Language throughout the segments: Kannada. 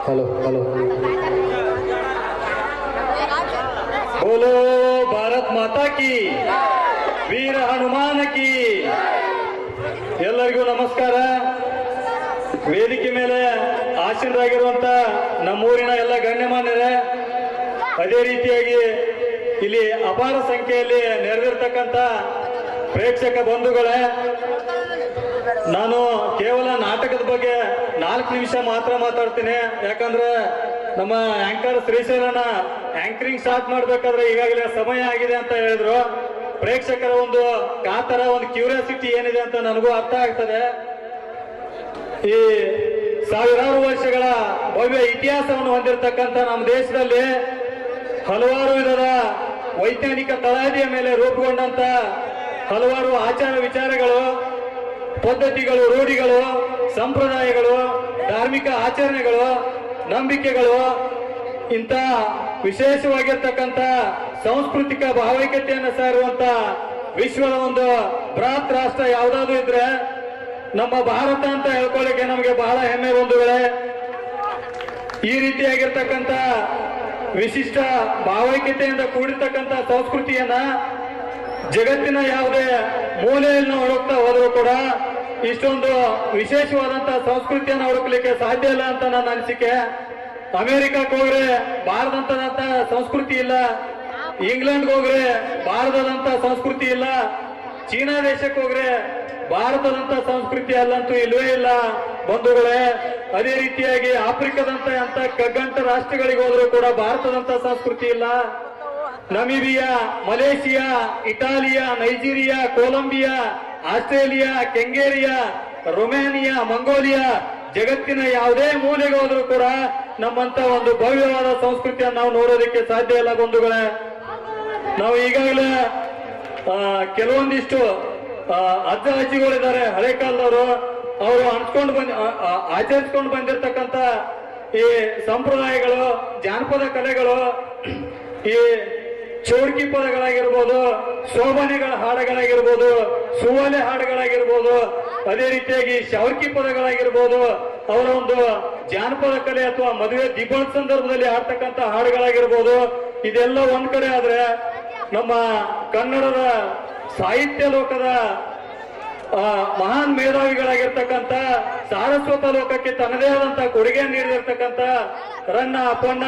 ಹಲೋ ಹಲೋ बोलो ಭಾರತ್ ಮಾತಾ ಕಿ ವೀರ ಹನುಮಾನ ಕಿ ಎಲ್ಲರಿಗೂ ನಮಸ್ಕಾರ ವೇದಿಕೆ ಮೇಲೆ ಆಸೀನರಾಗಿರುವಂತ ನಮ್ಮೂರಿನ ಎಲ್ಲ ಗಣ್ಯಮಾನ್ಯರೇ ಅದೇ ರೀತಿಯಾಗಿ ಇಲ್ಲಿ ಅಪಾರ ಸಂಖ್ಯೆಯಲ್ಲಿ ನೆರೆದಿರ್ತಕ್ಕಂಥ ಪ್ರೇಕ್ಷಕ ಬಂಧುಗಳೇ ನಾನು ಕೇವಲ ನಾಟಕದ ಬಗ್ಗೆ ನಾಲ್ಕು ನಿಮಿಷ ಮಾತ್ರ ಮಾತಾಡ್ತೀನಿ ಯಾಕಂದ್ರೆ ನಮ್ಮ ಆಂಕರ್ ಶ್ರೀಶೈಲನ ಆಂಕರಿಂಗ್ ಸ್ಟಾರ್ಟ್ ಮಾಡ್ಬೇಕಾದ್ರೆ ಈಗಾಗಲೇ ಸಮಯ ಆಗಿದೆ ಅಂತ ಹೇಳಿದ್ರು ಪ್ರೇಕ್ಷಕರ ಒಂದು ಕಾತರ ಒಂದು ಕ್ಯೂರಿಯಾಸಿಟಿ ಏನಿದೆ ಅಂತ ನನಗೂ ಅರ್ಥ ಆಗ್ತದೆ ಈ ಸಾವಿರಾರು ವರ್ಷಗಳ ಭವ್ಯ ಇತಿಹಾಸವನ್ನು ಹೊಂದಿರತಕ್ಕಂಥ ನಮ್ಮ ದೇಶದಲ್ಲಿ ಹಲವಾರು ವಿಧದ ವೈಜ್ಞಾನಿಕ ತಳಹದಿಯ ಮೇಲೆ ರೂಪುಗೊಂಡಂತ ಹಲವಾರು ಆಚಾರ ವಿಚಾರಗಳು ಪದ್ಧತಿಗಳು ರೂಢಿಗಳು ಸಂಪ್ರದಾಯಗಳು ಧಾರ್ಮಿಕ ಆಚರಣೆಗಳು ನಂಬಿಕೆಗಳು ಇಂಥ ವಿಶೇಷವಾಗಿರ್ತಕ್ಕಂಥ ಸಾಂಸ್ಕೃತಿಕ ಭಾವೈಕ್ಯತೆಯನ್ನು ಸಾರುವಂತ ವಿಶ್ವದ ಒಂದು ಬೃಹತ್ ರಾಷ್ಟ್ರ ಯಾವುದಾದ್ರೂ ಇದ್ರೆ ನಮ್ಮ ಭಾರತ ಅಂತ ಹೇಳ್ಕೊಳ್ಳಿಕ್ಕೆ ನಮಗೆ ಬಹಳ ಹೆಮ್ಮೆ ಬಂಧುಗಳೇ ಈ ರೀತಿಯಾಗಿರ್ತಕ್ಕಂಥ ವಿಶಿಷ್ಟ ಭಾವೈಕ್ಯತೆಯಿಂದ ಕೂಡಿರ್ತಕ್ಕಂಥ ಸಂಸ್ಕೃತಿಯನ್ನ ಜಗತ್ತಿನ ಯಾವುದೇ ಮೂಲೆಯನ್ನು ಹುಡುಕ್ತಾ ಹೋದರೂ ಕೂಡ ಇಷ್ಟೊಂದು ವಿಶೇಷವಾದಂತಹ ಸಂಸ್ಕೃತಿಯನ್ನು ಹುಡುಕ್ಲಿಕ್ಕೆ ಸಾಧ್ಯ ಇಲ್ಲ ಅಂತ ನನ್ನ ಅನಿಸಿಕೆ ಅಮೆರಿಕಕ್ಕೆ ಹೋಗ್ರೆ ಭಾರತದಂತ ಸಂಸ್ಕೃತಿ ಇಲ್ಲ ಇಂಗ್ಲೆಂಡ್ಗೆ ಹೋಗ್ರೆ ಭಾರತದಂತ ಸಂಸ್ಕೃತಿ ಇಲ್ಲ ಚೀನಾ ದೇಶಕ್ಕೆ ಹೋಗ್ರೆ ಭಾರತದಂತ ಸಂಸ್ಕೃತಿ ಅಲ್ಲಂತೂ ಇಲ್ವೇ ಇಲ್ಲ ಬಂಧುಗಳೇ ಅದೇ ರೀತಿಯಾಗಿ ಆಫ್ರಿಕಾದಂತ ಅಂತ ಕಗ್ಗಂಟ ರಾಷ್ಟ್ರಗಳಿಗೆ ಹೋದ್ರೂ ಕೂಡ ಭಾರತದಂತ ಸಂಸ್ಕೃತಿ ಇಲ್ಲ Namibia Malaysia Italia Nigeria Colombia Australia ಕೆಂಗೇರಿಯಾ ರೊಮೇನಿಯಾ ಮಂಗೋಲಿಯಾ ಜಗತ್ತಿನ ಯಾವುದೇ ಮೂಲೆಗೆ ಹೋದ್ರೂ ಕೂಡ ನಮ್ಮಂತ ಒಂದು ಭವ್ಯವಾದ ಸಂಸ್ಕೃತಿಯನ್ನು ನಾವು ನೋಡೋದಕ್ಕೆ ಸಾಧ್ಯ ಇಲ್ಲ ಬಂಧುಗಳೇ ನಾವು ಈಗಾಗಲೇ ಆ, ಕೆಲವೊಂದಿಷ್ಟು ಆ, ಅಜ್ಜ ಅಜ್ಜಿಗಳಿದ್ದಾರೆ ಹಳೆ ಕಾಲದವರು ಅವರು ಅನ್ಸ್ಕೊಂಡು ಬಂದ್ ಆ, ಆ, ಆಚರಿಸ್ಕೊಂಡು ಬಂದಿರತಕ್ಕಂತ ಈ ಸಂಪ್ರದಾಯಗಳು ಜಾನಪದ ಕಲೆಗಳು ಈ ಚೌಡ್ಕಿ ಪದಗಳಾಗಿರ್ಬೋದು ಶೋಭನೆಗಳ ಹಾಡುಗಳಾಗಿರ್ಬೋದು ಸುವಲೆ ಹಾಡುಗಳಾಗಿರ್ಬೋದು ಅದೇ ರೀತಿಯಾಗಿ ಶೌರ್ಕಿ ಪದಗಳಾಗಿರ್ಬೋದು ಅವರ ಒಂದು ಜಾನಪದ ಕಲೆ ಅಥವಾ ಮದುವೆ ದಿಬ್ಬಳ ಸಂದರ್ಭದಲ್ಲಿ ಹಾಡ್ತಕ್ಕಂಥ ಹಾಡುಗಳಾಗಿರ್ಬೋದು ಇದೆಲ್ಲ ಒಂದ್ ಕಡೆ ಆದ್ರೆ ನಮ್ಮ ಕನ್ನಡದ ಸಾಹಿತ್ಯ ಲೋಕದ ಆ, ಮಹಾನ್ ಮೇಧಾವಿಗಳಾಗಿರ್ತಕ್ಕಂಥ ಸಾರಸ್ವತ ಲೋಕಕ್ಕೆ ತನ್ನದೇ ಆದಂತ ಕೊಡುಗೆ ನೀಡಿರ್ತಕ್ಕಂಥ ರನ್ನ ಪೊನ್ನ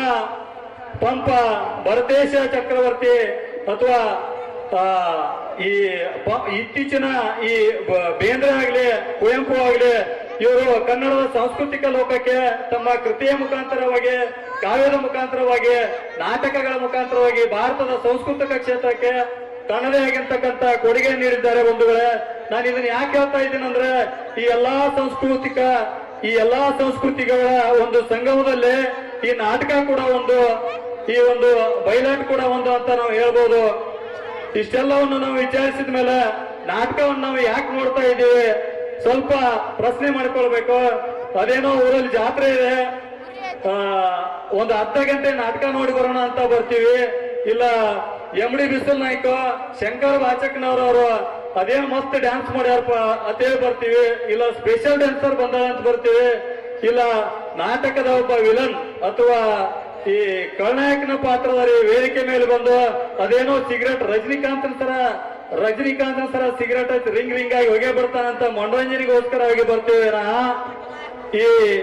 ಪಂಪ ಭರತೇಶ ಚಕ್ರವರ್ತಿ ಅಥವಾ ಆ, ಈ ಪ- ಇತ್ತೀಚಿನ ಈ ಬ- ಬೇಂದ್ರೆ ಆಗ್ಲಿ ಕುವೆಂಪು ಆಗ್ಲಿ ಇವರು ಕನ್ನಡದ ಸಾಂಸ್ಕೃತಿಕ ಲೋಕಕ್ಕೆ ತಮ್ಮ ಕೃತಿಯ ಮುಖಾಂತರವಾಗಿ ಕಾವ್ಯದ ಮುಖಾಂತರವಾಗಿ ನಾಟಕಗಳ ಮುಖಾಂತರವಾಗಿ ಭಾರತದ ಸಾಂಸ್ಕೃತಿಕ ಕ್ಷೇತ್ರಕ್ಕೆ ತನ್ನದೇ ಆಗಿರ್ತಕ್ಕಂಥ ಕೊಡುಗೆ ನೀಡಿದ್ದಾರೆ ಬಂಧುಗಳೇ ನಾನು ಇದನ್ನ ಯಾಕೆ ಹೇಳ್ತಾ ಇದ್ದೀನಿ ಅಂದ್ರೆ ಈ ಎಲ್ಲಾ ಸಾಂಸ್ಕೃತಿಕ ಈ ಎಲ್ಲಾ ಸಂಸ್ಕೃತಿಗಳ ಒಂದು ಸಂಗಮದಲ್ಲಿ ಈ ನಾಟಕ ಕೂಡ ಒಂದು ಈ ಒಂದು ಬಯಲಾಟ ಕೂಡ ಒಂದು ಅಂತ ನಾವು ಹೇಳ್ಬೋದು ಇಷ್ಟೆಲ್ಲವನ್ನು ನಾವು ವಿಚಾರಿಸಿದ ಮೇಲೆ ನಾಟಕವನ್ನು ನಾವು ಯಾಕೆ ನೋಡ್ತಾ ಇದ್ದೀವಿ ಸ್ವಲ್ಪ ಪ್ರಶ್ನೆ ಮಾಡ್ಕೊಳ್ಬೇಕು ಅದೇನೋ ಊರಲ್ಲಿ ಜಾತ್ರೆ ಇದೆ ಆ, ಒಂದು ಅರ್ಧ ಗಂಟೆ ನಾಟಕ ನೋಡಿ ಬರೋಣ ಅಂತ ಬರ್ತೀವಿ ಇಲ್ಲ ಎಮ್ಡಿ ಬಿಸಿಲ್ ನಾಯ್ಕ ಶಂಕರ್ ವಾಚಕನವ್ರವ್ರು ಅದೇನ್ ಮಸ್ತ್ ಡ್ಯಾನ್ಸ್ ಮಾಡ್ಯಾರಪ್ಪ ಅಂತೇಳಿ ಬರ್ತೀವಿ ಇಲ್ಲ ಸ್ಪೆಷಲ್ ಡ್ಯಾನ್ಸರ್ ಬಂದಾಳ ಅಂತ ಬರ್ತೀವಿ ಇಲ್ಲ ನಾಟಕದ ಒಬ್ಬ ವಿಲನ್ ಅಥವಾ ಈ ಖಳನಾಯಕನ ಪಾತ್ರದಲ್ಲಿ ವೇದಿಕೆ ಮೇಲೆ ಬಂದು ಅದೇನೋ ಸಿಗರೆಟ್ ರಜನಿಕಾಂತನ ತರ ರಜನಿಕಾಂತನ ತರ ಸಿಗರೆಟ್ ರಿಂಗ್ ರಿಂಗ್ ಆಗಿ ಹೊಗೆ ಬರ್ತಾನಂತ ಮನೋರಂಜನೆಗೋಸ್ಕರ ಹೋಗಿ ಬರ್ತೀವಿ ನಾ ಈ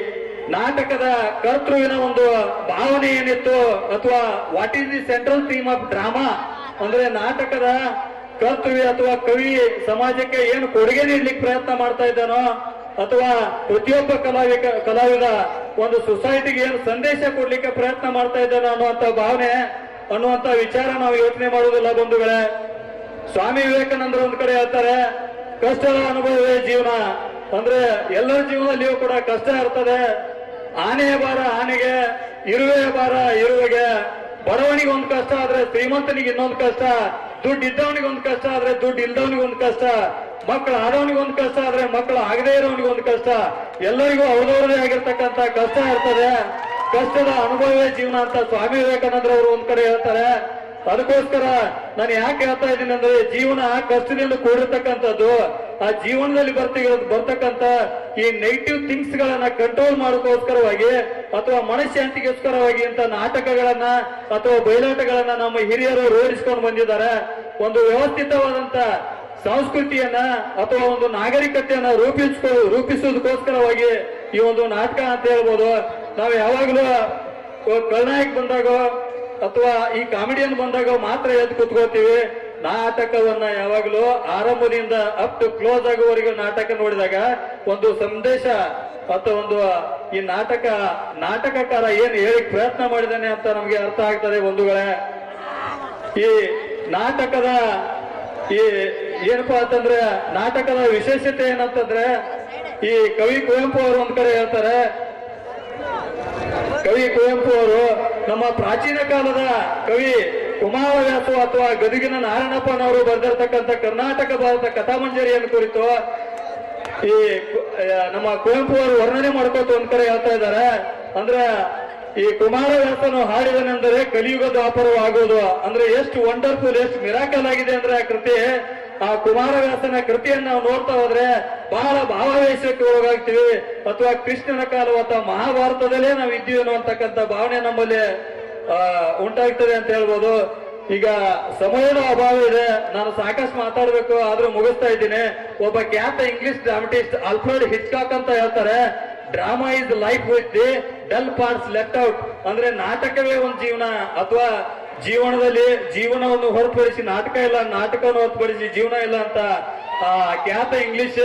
ನಾಟಕದ ಕರ್ತೃವಿನ ಒಂದು ಭಾವನೆ ಏನಿತ್ತು ಅಥವಾ what is the central theme of drama ಅಂದ್ರೆ ನಾಟಕದ ಕರ್ತೃವಿ ಅಥವಾ ಕವಿ ಸಮಾಜಕ್ಕೆ ಏನು ಕೊಡುಗೆ ನೀಡ್ಲಿಕ್ಕೆ ಪ್ರಯತ್ನ ಮಾಡ್ತಾ ಇದ್ದಾನೋ ಅಥವಾ ಪ್ರತಿಯೊಬ್ಬ ಕಲಾವಿಕ ಕಲಾವಿದ ಒಂದು ಸೊಸೈಟಿಗೆ ಏನು ಸಂದೇಶ ಕೊಡ್ಲಿಕ್ಕೆ ಪ್ರಯತ್ನ ಮಾಡ್ತಾ ಇದ್ದಾನೋ ಅನ್ನುವಂತ ಭಾವನೆ ಅನ್ನುವಂತ ವಿಚಾರ ನಾವು ಯೋಚನೆ ಮಾಡುವುದಿಲ್ಲ ಬಂಧುಗಳೇ ಸ್ವಾಮಿ ವಿವೇಕಾನಂದರು ಒಂದ್ ಕಡೆ ಹೇಳ್ತಾರೆ ಕಷ್ಟದ ಅನುಭವವೇ ಜೀವನ ಅಂದ್ರೆ ಎಲ್ಲರ ಜೀವನದಲ್ಲಿಯೂ ಕೂಡ ಕಷ್ಟ ಇರ್ತದೆ ಆನೆಯ ಭಾರ ಆನೆಗೆ ಇರುವೆಯ ಭಾರ ಇರುವೆಗೆ ಬಡವನಿಗೆ ಒಂದ್ ಕಷ್ಟ ಆದ್ರೆ ಶ್ರೀಮಂತನಿಗೆ ಇನ್ನೊಂದು ಕಷ್ಟ ದುಡ್ಡು ಇದ್ದವನಿಗೆ ಒಂದ್ ಕಷ್ಟ ಆದ್ರೆ ದುಡ್ಡು ಇಲ್ದವನಿಗೆ ಒಂದ್ ಕಷ್ಟ ಮಕ್ಕಳು ಆದವನಿಗೆ ಒಂದ್ ಕಷ್ಟ ಆದ್ರೆ ಮಕ್ಕಳು ಆಗದೇ ಇರೋನಿಗೆ ಒಂದ್ ಕಷ್ಟ ಎಲ್ಲರಿಗೂ ಅವ್ರದವ್ರದೇ ಆಗಿರ್ತಕ್ಕಂಥ ಕಷ್ಟ ಇರ್ತದೆ ಕಷ್ಟದ ಅನುಭವವೇ ಜೀವನ ಅಂತ ಸ್ವಾಮಿ ವಿವೇಕಾನಂದ್ರ ಅವರು ಒಂದ್ ಕಡೆ ಹೇಳ್ತಾರೆ ಅದಕ್ಕೋಸ್ಕರ ನಾನು ಯಾಕೆ ಹೇಳ್ತಾ ಇದ್ದೀನಿ ಅಂದ್ರೆ ಜೀವನ ಕಷ್ಟದಿಂದ ಕೂಡಿರ್ತಕ್ಕಂಥದ್ದು ಆ ಜೀವನದಲ್ಲಿ ಬರ್ತಿರೋ ಬರ್ತಕ್ಕಂಥ ಈ ನೆಗೆಟಿವ್ ಥಿಂಗ್ಸ್ ಗಳನ್ನ ಕಂಟ್ರೋಲ್ ಮಾಡೋಕ್ಕೋಸ್ಕರವಾಗಿ ಅಥವಾ ಮನಃಶಾಂತಿಗೋಸ್ಕರವಾಗಿ ಅಂತ ನಾಟಕಗಳನ್ನ ಅಥವಾ ಬಯಲಾಟಗಳನ್ನ ನಮ್ಮ ಹಿರಿಯರು ರೂಢಿಸ್ಕೊಂಡು ಬಂದಿದ್ದಾರೆ ಒಂದು ವ್ಯವಸ್ಥಿತವಾದಂತ ಸಂಸ್ಕೃತಿಯನ್ನ ಅಥವಾ ಒಂದು ನಾಗರಿಕತೆಯನ್ನ ರೂಪಿಸ್ಕೊ ರೂಪಿಸುವುದಕ್ಕೋಸ್ಕರವಾಗಿ ಈ ಒಂದು ನಾಟಕ ಅಂತ ಹೇಳ್ಬೋದು ನಾವು ಯಾವಾಗಲೂ ಖಳನಾಯಕ್ ಬಂದಾಗ ಅಥವಾ ಈ ಕಾಮಿಡಿಯನ್ ಬಂದಾಗ ಮಾತ್ರ ಎದ್ದು ಕುತ್ಕೋತೀವಿ ನಾಟಕವನ್ನ ಯಾವಾಗಲೂ ಆರಂಭದಿಂದ ಅಪ್ ಟು ಕ್ಲೋಸ್ ಆಗುವವರೆಗೂ ನಾಟಕ ನೋಡಿದಾಗ ಒಂದು ಸಂದೇಶ ಅಥವಾ ಒಂದು ಈ ನಾಟಕ ನಾಟಕಕಾರ ಏನ್ ಹೇಳಿ ಪ್ರಯತ್ನ ಮಾಡಿದಾನೆ ಅಂತ ನಮಗೆ ಅರ್ಥ ಆಗ್ತದೆ ಬಂಧುಗಳೇ ಈ ನಾಟಕದ ಈ ಏನಪ್ಪಾ ಅಂತಂದ್ರೆ ನಾಟಕದ ವಿಶೇಷತೆ ಏನಂತಂದ್ರೆ ಈ ಕವಿ ಕುವೆಂಪು ಅವರು ಒಂದ್ ಕಡೆ ಹೇಳ್ತಾರೆ ಕವಿ ಕುವೆಂಪು ಅವರು ನಮ್ಮ ಪ್ರಾಚೀನ ಕಾಲದ ಕವಿ ಕುಮಾರವ್ಯಾಸು ಅಥವಾ ಗದುಗಿನ ನಾರಾಯಣಪ್ಪನವರು ಬರೆದಿರ್ತಕ್ಕಂಥ ಕರ್ನಾಟಕ ಭಾರತ ಕಥಾಮಂಜರಿಯನ್ನು ಕುರಿತು ಈ ಕು- ಆ, ನಮ್ಮ ಕುವೆಂಪು ಅವರು ವರ್ಣನೆ ಮಾಡ್ಕೋತ ಒಂದ್ ಕಡೆ ಹೇಳ್ತಾ ಇದ್ದಾರೆ ಅಂದ್ರೆ ಈ ಕುಮಾರವ್ಯಾಸನು ಹಾಡಿದನೆಂದರೆ ಕಲಿಯುಗ ದ್ವಾಪರವಾಗುವುದು ಅಂದ್ರೆ ಎಷ್ಟು ವಂಡರ್ಫುಲ್ ಎಷ್ಟು ಮಿರಾಕಲ್ ಆಗಿದೆ ಅಂದ್ರೆ ಆ ಕೃತಿ ಆ ಕುಮಾರವ್ಯಾಸನ ಕೃತಿಯನ್ನ ನಾವು ನೋಡ್ತಾ ಹೋದ್ರೆ ಬಹಳ ಭಾವಾವೇಶಕ್ಕೆ ಒಳಗಾಗ್ತೀವಿ ಅಥವಾ ಕೃಷ್ಣನ ಕಾಲ ಅಥವಾ ಮಹಾಭಾರತದಲ್ಲೇ ನಾವು ಇದ್ದೀವಿ ಅನ್ನುವಂತಕ್ಕಂಥ ಭಾವನೆ ನಮ್ಮಲ್ಲಿ ಆ, ಉಂಟಾಗ್ತದೆ ಅಂತ ಹೇಳ್ಬೋದು ಈಗ ಸಮಯದ ಅಭಾವ ಇದೆ ನಾನು ಸಾಕಷ್ಟು ಮಾತಾಡ್ಬೇಕು ಆದ್ರೂ ಮುಗಿಸ್ತಾ ಇದ್ದೀನಿ ಒಬ್ಬ ಖ್ಯಾತ ಇಂಗ್ಲಿಷ್ ಡ್ರಾಮಟಿಸ್ಟ್ ಆಲ್ಫ್ರೆಡ್ ಹಿಚ್ಕಾಕ್ ಅಂತ ಹೇಳ್ತಾರೆ drama is life with the dull parts left out ಅಂದ್ರೆ ನಾಟಕವೇ ಒಂದು ಜೀವನ ಅಥವಾ ಜೀವನದಲ್ಲಿ ಜೀವನವನ್ನು ಹೊರತುಪಡಿಸಿ ನಾಟಕ ಇಲ್ಲ ನಾಟಕವನ್ನು ಹೊರತುಪಡಿಸಿ ಜೀವನ ಇಲ್ಲ ಅಂತ ಆ, ಖ್ಯಾತ ಇಂಗ್ಲಿಷ್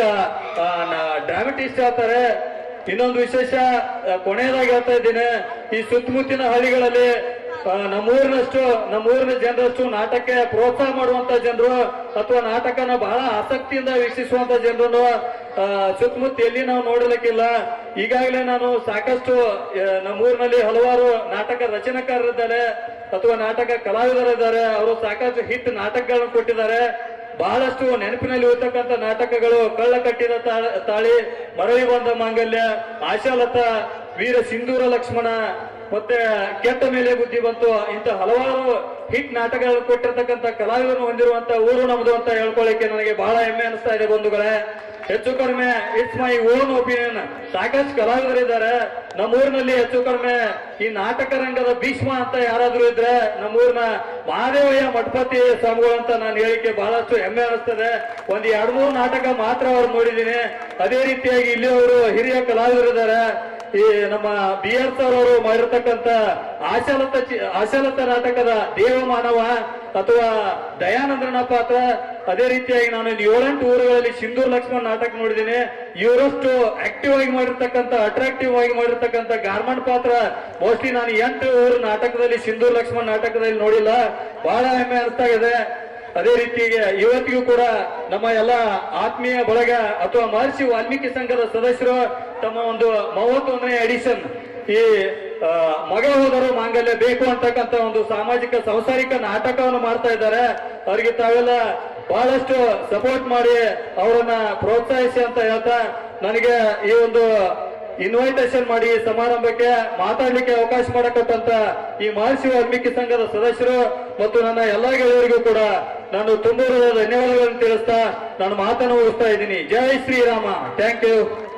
ಡ್ರಾಮಟಿಸ್ಟ್ ಹೇಳ್ತಾರೆ ಇನ್ನೊಂದು ವಿಶೇಷ ಆ, ಕೊನೆಯದಾಗಿ ಹೇಳ್ತಾ ಇದ್ದೀನಿ ಈ ಸುತ್ತಮುತ್ತಿನ ಹಳ್ಳಿಗಳಲ್ಲಿ ಆ, ನಮ್ಮೂರಿನಷ್ಟು ನಮ್ಮೂರಿನ ಜನರಷ್ಟು ನಾಟಕಕ್ಕೆ ಪ್ರೋತ್ಸಾಹ ಮಾಡುವಂತ ಜನರು ಅಥವಾ ನಾಟಕನ ಬಹಳ ಆಸಕ್ತಿಯಿಂದ ವೀಕ್ಷಿಸುವಂತ ಜನರನ್ನು ಆ, ಸುತ್ತಮುತ್ತ ಎಲ್ಲಿ ನಾವು ನೋಡಲಿಕ್ಕಿಲ್ಲ ಈಗಾಗಲೇ ನಾನು ಸಾಕಷ್ಟು ಆ, ನಮ್ಮೂರಿನಲ್ಲಿ ಹಲವಾರು ನಾಟಕ ರಚನಾಕಾರರಿದ್ದಾರೆ ಅಥವಾ ನಾಟಕ ಕಲಾವಿದರಿದ್ದಾರೆ ಅವರು ಸಾಕಷ್ಟು ಹಿಟ್ ನಾಟಕಗಳನ್ನು ಕೊಟ್ಟಿದ್ದಾರೆ ಬಹಳಷ್ಟು ನೆನಪಿನಲ್ಲಿ ಉಳಿತಕ್ಕಂಥ ನಾಟಕಗಳು ಕಳ್ಳ ಕಟ್ಟಿದ ತಾ- ತಾಳಿ ಮರಳಿ ಬಂದ ಮಾಂಗಲ್ಯ ಆಶಾಲತಾ ವೀರ ಸಿಂಧೂರ ಲಕ್ಷ್ಮಣ ಮತ್ತೆ ಕೆಟ್ಟ ಮೇಲೆ ಬುದ್ಧಿ ಬಂತು ಇಂತ ಹಲವಾರು ಹಿಟ್ ನಾಟಕಗಳು ಕೊಟ್ಟಿರ್ತಕ್ಕಂಥ ಕಲಾವಿದರು ಹೊಂದಿರುವಂತ ಊರು ನಮ್ದು ಅಂತ ಹೇಳ್ಕೊಳ್ಳಿಕ್ಕೆ ನನಗೆ ಬಹಳ ಹೆಮ್ಮೆ ಅನಿಸ್ತಾ ಇದೆ ಬಂಧುಗಳೇ ಹೆಚ್ಚು ಕಡಿಮೆ ಇಟ್ಸ್ ಮೈ ಓನ್ ಒಪಿನಿಯನ್ ಸಾಕಷ್ಟು ಕಲಾವಿದರಿದ್ದಾರೆ ನಮ್ಮೂರಿನಲ್ಲಿ ಹೆಚ್ಚು ಕಡಿಮೆ ಈ ನಾಟಕ ರಂಗದ ಭೀಷ್ಮ ಅಂತ ಯಾರಾದ್ರೂ ಇದ್ರೆ ನಮ್ಮೂರಿನ ಮಹಾದೇವಯ್ಯ ಮಠಪತಿ ಸ್ವಾಮಿಗಳು ಅಂತ ನಾನು ಹೇಳಿಕೆ ಬಹಳಷ್ಟು ಹೆಮ್ಮೆ ಅನಿಸ್ತದೆ ಒಂದ್ ಎರಡ್ ಮೂರು ನಾಟಕ ಮಾತ್ರ ಅವ್ರು ನೋಡಿದ್ದೀನಿ ಅದೇ ರೀತಿಯಾಗಿ ಇಲ್ಲಿ ಅವರು ಹಿರಿಯ ಕಲಾವಿದರಿದ್ದಾರೆ ಈ ನಮ್ಮ ಬಿ ಆರ್ ಸರ್ ಅವರು ಮಾಡಿರ್ತಕ್ಕಂಥ ಆಶಾಲತ ಚಿ- ಆಶಾಲತ ನಾಟಕದ ದೇವ ಮಾನವ ಅಥವಾ ದಯಾನಂದನ ಪಾತ್ರ ಅದೇ ರೀತಿಯಾಗಿ ನಾನು ಇನ್ನು ಏಳೆಂಟು ಊರುಗಳಲ್ಲಿ ಸಿಂಧೂರ್ ಲಕ್ಷ್ಮಣ್ ನಾಟಕ ನೋಡಿದ್ದೀನಿ ಇವರಷ್ಟು ಆಕ್ಟಿವ್ ಆಗಿ ಮಾಡಿರ್ತಕ್ಕಂಥ ಅಟ್ರಾಕ್ಟಿವ್ ಆಗಿ ಮಾಡಿರ್ತಕ್ಕಂಥ ಗಾರ್ಮೆಂಟ್ ಪಾತ್ರ ಮೋಸ್ಟ್ಲಿ ನಾನು ಎಂಟು ಊರು ನಾಟಕದಲ್ಲಿ ಸಿಂಧೂರ್ ಲಕ್ಷ್ಮಣ್ ನಾಟಕದಲ್ಲಿ ನೋಡಿಲ್ಲ ಬಹಳ ಹೆಮ್ಮೆ ಅನಿಸ್ತಾ ಇದೆ ಅದೇ ರೀತಿಗೆ ಇವತ್ತಿಗೂ ಕೂಡ ನಮ್ಮ ಎಲ್ಲ ಆತ್ಮೀಯ ಬಳಗ ಅಥವಾ ಮಹರ್ಷಿ ವಾಲ್ಮೀಕಿ ಸಂಘದ ಸದಸ್ಯರು ತಮ್ಮ ಒಂದು ಮೂವತ್ತೊಂದನೇ ಎಡಿಷನ್ ಈ ಆ, ಮಗ ಹೋದರೂ ಮಾಂಗಲ್ಯ ಬೇಕು ಅಂತಕ್ಕಂಥ ಒಂದು ಸಾಮಾಜಿಕ ಸಂಸಾರಿಕ ನಾಟಕವನ್ನು ಮಾಡ್ತಾ ಇದ್ದಾರೆ ಅವರಿಗೆ ತಾವೆಲ್ಲ ಬಹಳಷ್ಟು ಸಪೋರ್ಟ್ ಮಾಡಿ ಅವರನ್ನ ಪ್ರೋತ್ಸಾಹಿಸಿ ಅಂತ ಹೇಳ್ತಾ ನನಗೆ ಈ ಒಂದು ಇನ್ವೈಟೇಷನ್ ಮಾಡಿ ಈ ಸಮಾರಂಭಕ್ಕೆ ಮಾತಾಡ್ಲಿಕ್ಕೆ ಅವಕಾಶ ಮಾಡಕೊಟ್ಟಂತ ಈ ಮಹರ್ಷಿ ವಾಲ್ಮೀಕಿ ಸಂಘದ ಸದಸ್ಯರು ಮತ್ತು ನನ್ನ ಎಲ್ಲಾ ಗೆಳೆಯರಿಗೂ ಕೂಡ ನಾನು ತುಂಬ ಧನ್ಯವಾದಗಳನ್ನು ತಿಳಿಸ್ತಾ ನಾನು ಮಾತನ್ನು ಮುಗಿಸ್ತಾ ಇದ್ದೀನಿ ಜೈ ಶ್ರೀರಾಮ ಥ್ಯಾಂಕ್ ಯು